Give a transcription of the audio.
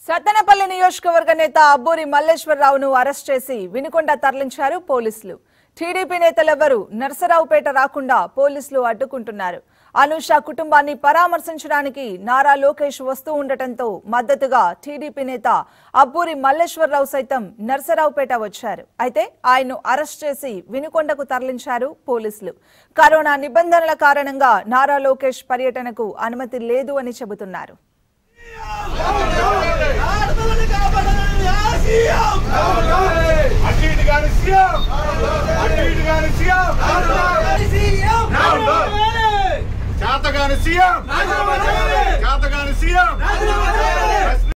సత్తెనపల్లి నియోజకవర్గ నేత అబ్బూరి మల్లేశ్వరరావును అరెస్ట్ చేసి వినుకొండ తరలించారు పోలీసులు టీడీపీ నేతలెవరూ నర్సరావుపేట రాకుండా పోలీసులు అడ్డుకుంటున్నారు అనూష కుటుంబాన్ని పరామర్శించడానికి నారా లోకేష్ వస్తూ ఉండటంతో మద్దతుగా టీడీపీ నేత అబ్బూరి మల్లేశ్వరరావు సైతం నర్సరావుపేట వచ్చారు అయితే ఆయన్ను అరెస్ట్ చేసి వినుకొండకు తరలించారు పోలీసులు కరోనా నిబంధనల కారణంగా నారా లోకేష్ పర్యటనకు అనుమతి లేదు అని చెబుతున్నారు ఆడపిల్లని కాపాడాలని ఆశయం. అటు ఇటు కాని సీఎం అటు ఇటు కాని సీఎం సీఎం. చేతగాని సీఎం రాజీనామా చేయాలి. చేతగాని సీఎం రాజీనామా చేయాలి. ప్రశ్న